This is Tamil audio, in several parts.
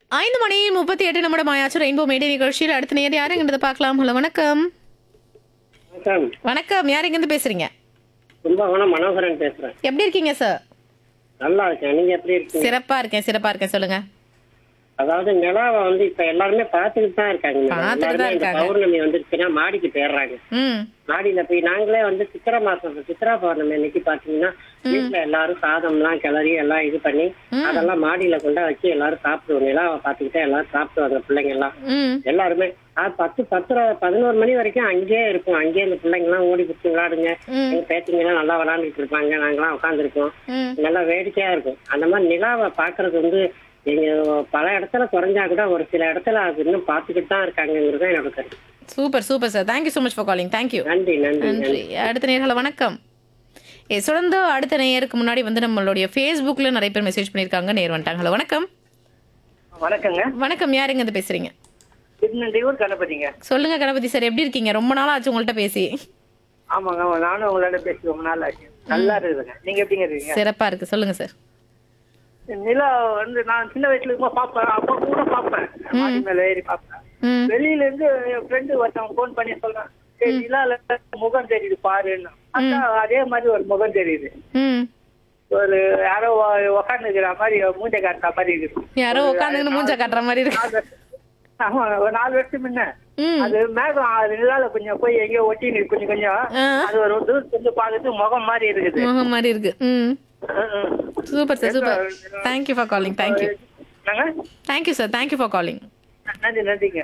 ஐந்து மணி முப்பத்தி எட்டு நிமிடம் ஆயாச்சு ரெயின்போ மேடை நிகழ்ச்சியில் அடுத்த நேரம் யாருங்கிறத பார்க்கலாம் ஹலோ வணக்கம் வணக்கம் வணக்கம் யார் எங்கேருந்து பேசுறீங்க கும்பகோணம் மனோகரன் பேசுறேன் எப்படி இருக்கீங்க சார் நல்லா இருக்கேன் நீங்க எப்படி இருக்கீங்க சிறப்பா இருக்கேன் சிறப்பா இருக்கேன் சொல்லுங்க அதாவது நிலாவை வந்து இப்ப எல்லாருமே பாத்துக்கிட்டு தான் இருக்காங்க மேடம். பார்த்துட்டு தான் எல்லாருமே இந்த இருக்காங்க. பௌர்ணமி வந்துருச்சுன்னா மாடிக்கு போயிடுறாங்க ம் மாடியில போய் நாங்களே வந்து சித்திரை மாசம் சித்திரா பௌர்ணமி அன்னைக்கு பாத்தீங்கன்னா வீட்டுல எல்லாரும் சாதம்லாம் கிளறி எல்லாம் இது பண்ணி அதெல்லாம் மாடியில கொண்டா வச்சு எல்லாரும் சாப்பிடுவோம் நிலாவை பாத்துக்கிட்டே எல்லாரும் சாப்பிடுவாங்க பிள்ளைங்க எல்லாம் ம் எல்லாருமே அது பத்து பத்து பதினோரு மணி வரைக்கும் அங்கேயே இருக்கும் அங்கேயே இந்த பிள்ளைங்க எல்லாம் ஓடி பிடிச்சி விளையாடுங்க ம். எங்க பேத்திங்க எல்லாம் நல்லா விளையாண்டுட்டு இருப்பாங்க நாங்கெல்லாம் உட்காந்துருக்கோம் ம் நல்லா வேடிக்கையா இருக்கும் அந்த மாதிரி நிலாவை பாக்குறது வந்து எங்க பல இடத்துல குறைஞ்சா கூட ஒரு சில இடத்துல அது இன்னும் பாத்துக்கிட்டு தான் இருக்காங்கிறது தான் என்னோட கருத்து super super sir thank you so much for calling thank you நன்றி நன்றி நன்றி அடுத்த நேர்களை வணக்கம் ஏ சுரந்து அடுத்த நேயருக்கு முன்னாடி வந்து நம்மளுடைய ஃபேஸ்புக்கில் நிறைய பேர் மெசேஜ் பண்ணியிருக்காங்க நேர் வந்துட்டாங்க ஹலோ வணக்கம் வணக்கங்க வணக்கம் யாருங்க இருந்து பேசுறீங்க திருநெல்வேலூர் கணபதிங்க சொல்லுங்க கணபதி சார் எப்படி இருக்கீங்க ரொம்ப நாள் ஆச்சு உங்கள்கிட்ட பேசி ஆமாங்க ஆமா நானும் உங்களோட பேசி ரொம்ப நாள் ஆச்சு நல்லா இருக்குதுங்க நீங்க எப்படிங்க இருக்கீங்க சிறப்பா இருக்கு சொல்லுங்க சார் நிலா வந்து நான் சின்ன வயசுல இருக்கும்போது பார்ப்பேன் அப்போ கூட பார்ப்பேன் மாடி மேல ஏறி பார்ப்பேன் ம் வெளியில இருந்து என் ஃப்ரெண்டு ஒருத்தவங்க ஃபோன் பண்ணி சொல்றேன் சரி நிலால முகம் தெரியுது பாருன்னு அக்கா அதே மாதிரி ஒரு முகம் தெரியுது ம் ஒரு யாரோ உக்காந்து இருக்கிற மாதிரி மூஞ்ச காட்டுற மாதிரி இருக்குது யாரோ உட்காந்துன்னு மூஞ்ச காட்டுற மாதிரி இருக்கு நாலு வருஷம் ஆமா ஒரு நாலு வருஷம் முன்ன ம் அது மேகம் அது நிலால கொஞ்சம் போய் எங்கேயோ ஒட்டி நிக்கு கொஞ்சம் கொஞ்சம் ஆ. அது ஒரு தூரத்துல இருந்து பார்க்கறது முகம் மாதிரி இருக்குது முகம் மாதிரி இருக்கு ம் ம், ம். Super sir super thank you for calling thank you என்னங்க thank you sir thank you for calling நன்றி நன்றிங்க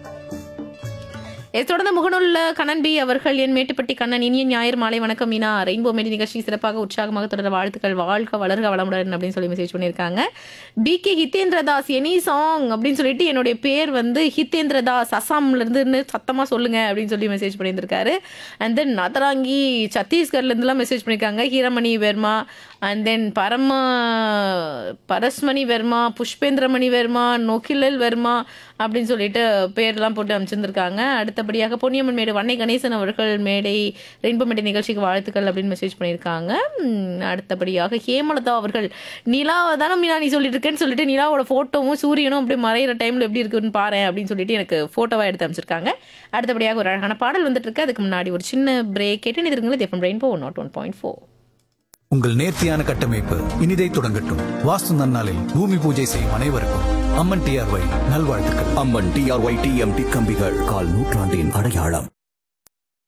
இதை தொடர்ந்து முகநூல்ல கண்ணன் பி அவர்கள் என் மேட்டுப்பட்டி கண்ணன் இனிய ஞாயிறு மாலை வணக்கம் மீனா ரெயின்போ மேடி நிகழ்ச்சி சிறப்பாக உற்சாகமாக தொடர வாழ்த்துக்கள் வாழ்க வளர்க வளமுடன் அப்படின்னு சொல்லி மெசேஜ் பண்ணியிருக்காங்க P K Hitendra Das any song அப்படின்னு சொல்லிட்டு என்னுடைய பேர் வந்து ஹிதேந்திர தாஸ் அசாம்ல இருந்துன்னு சத்தமா சொல்லுங்க அப்படின்னு சொல்லி மெசேஜ் பண்ணியிருந்திருக்காரு அண்ட் தென் நதராங்கி சத்தீஸ்கர்ல இருந்துலாம் மெசேஜ் பண்ணியிருக்காங்க ஹீரமணி வெர்மா அண்ட் தென் பரம பரஸ்மணி வெர்மா புஷ்பேந்திரமணி வெர்மா நொக்கிலல் வெர்மா அப்படின்னு சொல்லிட்டு பேர்லாம் போட்டு அமைச்சிருந்திருக்காங்க அடுத்தபடியாக பொன்னியம்மன் மேடு வன்னை கணேசன் அவர்கள் மேடை ரெயின்போ மேடை நிகழ்ச்சிக்கு வாழ்த்துக்கள் அப்படின்னு மெசேஜ் பண்ணியிருக்காங்க உம், அடுத்தபடியாக ஹேமலதா அவர்கள் நிலாவை தானே மீனா நீ சொல்லிட்டு இருக்கேன்னு சொல்லிட்டு நிலாவோட ஃபோட்டோவும் சூரியனும் அப்படியே மறையிற டைமில் எப்படி இருக்குன்னு பாரு அப்படின்னு சொல்லிட்டு எனக்கு ஃபோட்டோவாக எடுத்து அமைச்சிருக்காங்க அடுத்தபடியாக ஒரு அழகான பாடல் வந்துட்டு இருக்கு அதுக்கு முன்னாடி ஒரு சின்ன பிரேக் கேட்டு நிதிருங்களா FM rainbow one nought one point four உங்கள் நேர்த்தியான கட்டமைப்பு இனிதை தொடங்கட்டும் வாஸ்து நன்னாளில் பூமி பூஜை செய்யும் அனைவருக்கும் அம்மன் டிஆர்ஒய் நல்வாழ்த்துக்கள் அம்மன் டிஆர்ஒய் டிஎம்டி கம்பிகள் கால் நூற்றாண்டின் அடையாளம்